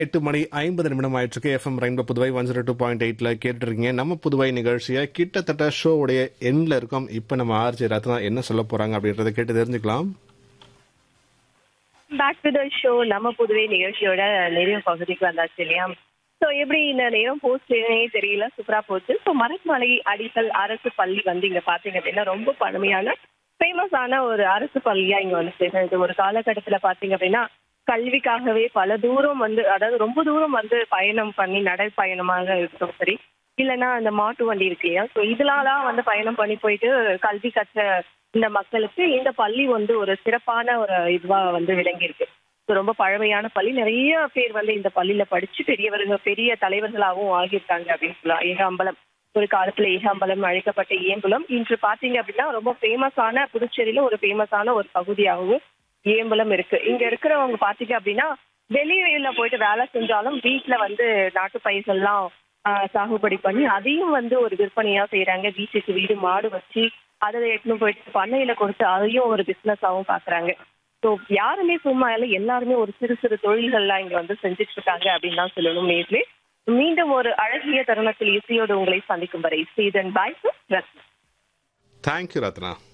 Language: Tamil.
எட்டு மணி ஐம்பது நிமிடம் ஆயிடுச்சு FM rainbow Puduvai one zero two point எயிட்ல கேட்டுருக்கீங்க நம்ம புதுவை நிகழ்ச்சியை கிட்டத்தட்ட ஷோவுடைய எண்ட்ல இருக்கோம் இப்போ நம்ம ஆர்ஜி ரத்னா என்ன சொல்ல போறாங்க அப்படின்றத கேட்டு தெரிஞ்சுக்கலாம் பேக் டு த ஷோ நம்ம புதுவை நிகழ்ச்சியோட நிறைவு பகுதிக்கு வந்தாச்சு இல்லையா ஸோ எப்படி இந்த நேரம் போஸ்ட்னே தெரியல சூப்பரா போச்சு ஸோ மரக்மலை அடிக்கல் அரசு பள்ளி வந்து இங்க பாத்தீங்க அப்படின்னா ரொம்ப பழமையான ஃபேமஸான ஒரு அரசு பள்ளியா இங்க வந்து சேர்ந்தது ஒரு காலகட்டத்துல பாத்தீங்க அப்படின்னா கல்விக்காகவே பல தூரம் வந்து அதாவது ரொம்ப தூரம் வந்து பயணம் பண்ணி நடைப்பயணமாக இருக்கட்டும் சரி இல்லைன்னா அந்த மாட்டு வண்டி இருக்கு இல்லையா ஸோ இதெல்லாம் வந்து பயணம் பண்ணி போயிட்டு கல்வி கற்ற இந்த மக்களுக்கு இந்த பள்ளி வந்து ஒரு சிறப்பான ஒரு இதுவா வந்து விளங்கியிருக்கு ஸோ ரொம்ப பழமையான பள்ளி நிறைய பேர் வந்து இந்த பள்ளியில படிச்சு பெரியவருங்க பெரிய தலைவர்களாகவும் ஆகியிருக்காங்க அப்படின்னு சொல்லலாம் ஏகாம்பலம் ஒரு காலத்துல ஏகாம்பலம் அழைக்கப்பட்ட ஏம்பலம் இன்று பாத்தீங்க அப்படின்னா ரொம்ப ஃபேமஸான புதுச்சேரியில ஒரு ஃபேமஸான ஒரு பகுதியாகவும் ஏம்பலம் இருக்கு இங்க இருக்கிறவங்க பாத்தீங்க அப்படின்னா வெளியில போயிட்டு வேலை செஞ்சாலும் வீட்டுல வந்து நாட்டு பயிர்கள்லாம் ஆஹ், சாகுபடி பண்ணி அதையும் வந்து ஒரு விற்பனையா செய்யறாங்க வீட்டுக்கு வீடு மாடு வச்சு அதை எடுத்துன்னு போயிட்டு பண்ணையில கொடுத்து அதையும் ஒரு பிசினஸாவும் பாக்குறாங்க ஸோ யாருமே சும்மா இல்லை எல்லாருமே ஒரு சிறு சிறு தொழில்கள்லாம் இங்க வந்து செஞ்சுட்டு இருக்காங்க அப்படின்னு தான் சொல்லணும் நேர்லே மீண்டும் ஒரு அழகிய தருணத்தில் இசையோடு உங்களை சந்திக்கும் வரை சீதன் பாய் ரத்னா தேங்க்யூ ரத்னா